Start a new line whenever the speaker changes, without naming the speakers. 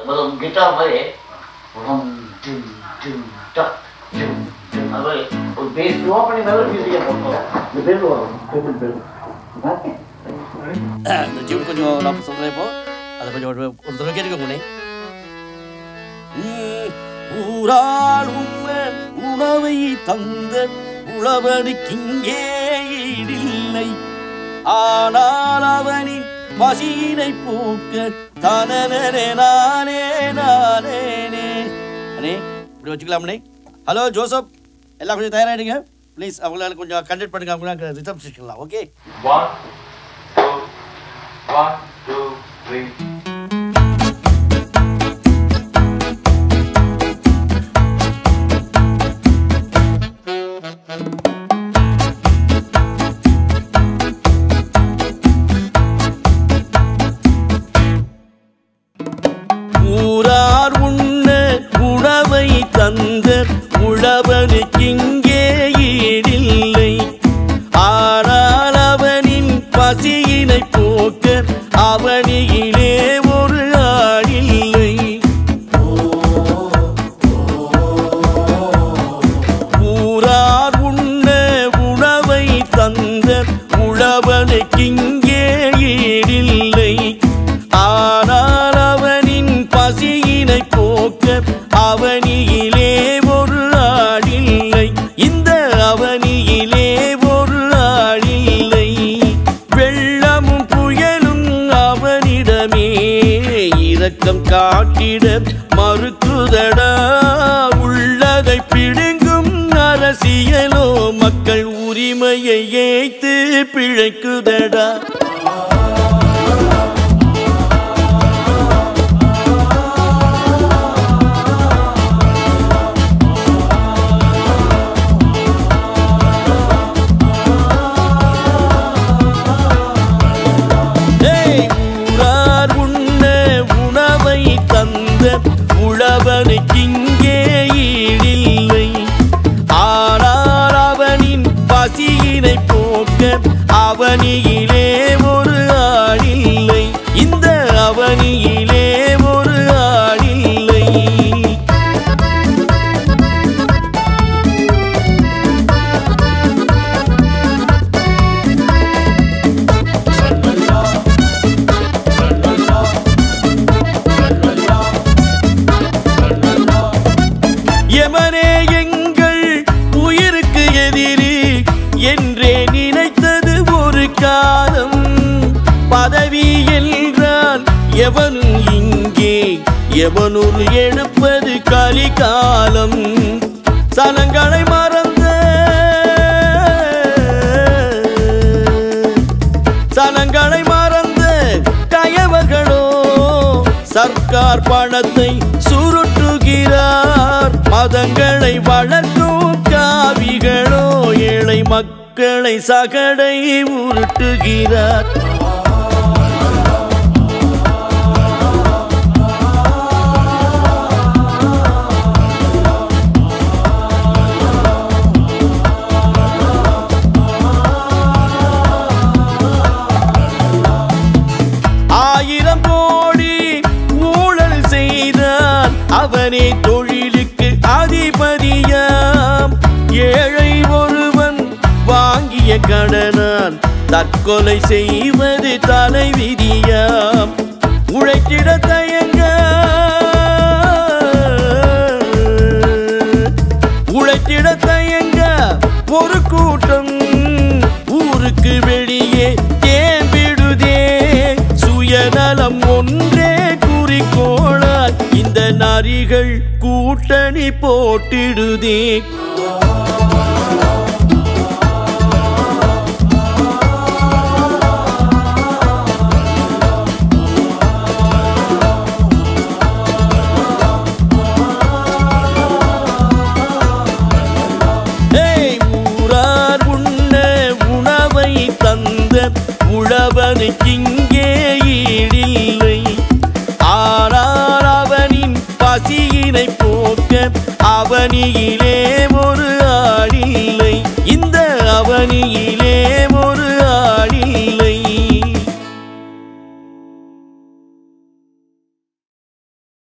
வரும் கிட்டார் மாதிரி rum, டும், டும், டக், டும், டும், அது மாதிரி ஒரு பேஸ் லோ பண்ணி மேலே மியூசிக்கை போட்டோம் இந்த பேர் வரும் பேர் பேர்
இந்த டியூன் கொஞ்சம் நான் சொல்கிறேன் இப்போ அதை கொஞ்சம் ஒரு ஒரு தடவை கேட்டுக்கோங்க ஊரால் உண்ண உணவை தந்த உழவனுக்கிங்கே ஈடில்லை ஆனால் அவனின் பசியினை போக்க தனனே நானே நானேனே அண்ணே இப்படி வச்சுக்கலாம்ண்ணே ஹலோ ஜோசப் எல்லாம் கொஞ்சம் தயாராகிடுங்க ப்ளீஸ் அவங்களால கொஞ்சம் கண்டக்ட் பண்ணுங்க அவங்க ரிசப்ஷன்லாம் okay
One, two, one, two, three.
ஊரார் உண்ண உணவை தந்த உழவனுக்கிங்கே ஈடில்லை ஆனால் அவனின் பசியினை போக்க அவனியிலே ஒரு ஆடில்லை ஊரார் உண்ண உணவை தந்த உழவனுக்கிங்கே ஈடில்லை ஆனால் அவனின் பசியினை போக்க அவனியிலே ஒரு ஆளில்லை இந்த அவனியிலே ஒரு ஆளில்லை வெள்ளமும் புயலும் அவனிடமே இரக்கம் காட்டிட மறுக்குதடா உள்ளதை பிடுங்கும் அரசியலோ மக்கள் உரிமையை ஏய்த்து பிழைக்குதடா ஏய், ஊரார் உண்ண உணவை தந்த உழவனுக்கிங்கே ஈடில்லை ஆனால் அவனின் பசியினை போக்க அவனியிலே ஒரு ஆளில்லை இந்த அவனியிலே ஒரு ஆளில்லை எமனே எங்கள் உயிருக்கு எதிரி என்றே நினைத்தது ஒரு காலம் பதவி என்றால் எவனும் இங்கே எவனொரு எடுப்பது கலிகாலம் சனங்களை மறந்த சனங்களை மறந்த கயவர்களோ சர்க்கார் பணத்தை சுருட்டுகிறார் மதங்களை வளர்க்கும் காவிகளோ ஏழை மக்களை சகடை உருட்டுகிறார் ஆயிரம் கோடி ஊழல் செய்தான் அவனே தொழிலுக்கு அதிபதியாம் ஏழை ஒருவன் வாங்கிய கடனான் தற்கொலை செய்வது தலைவிதியாம் உழைத்திட தயங்க உழைத்திட தயங்க ஒரு கூட்டம் ஊருக்கு வெளியே தேம்பிடுதே சுயநலம் ஒன்றே குறிக்கோளாய் இந்த நரிகள் கூட்டணி போட்டிடுதே ஏய், ஊரார் உண்ண உணவை தந்த உழவனுக்கிங்கே ஈடில்லை ஆனால் அவனின் பசியினை போக்க அவனியிலே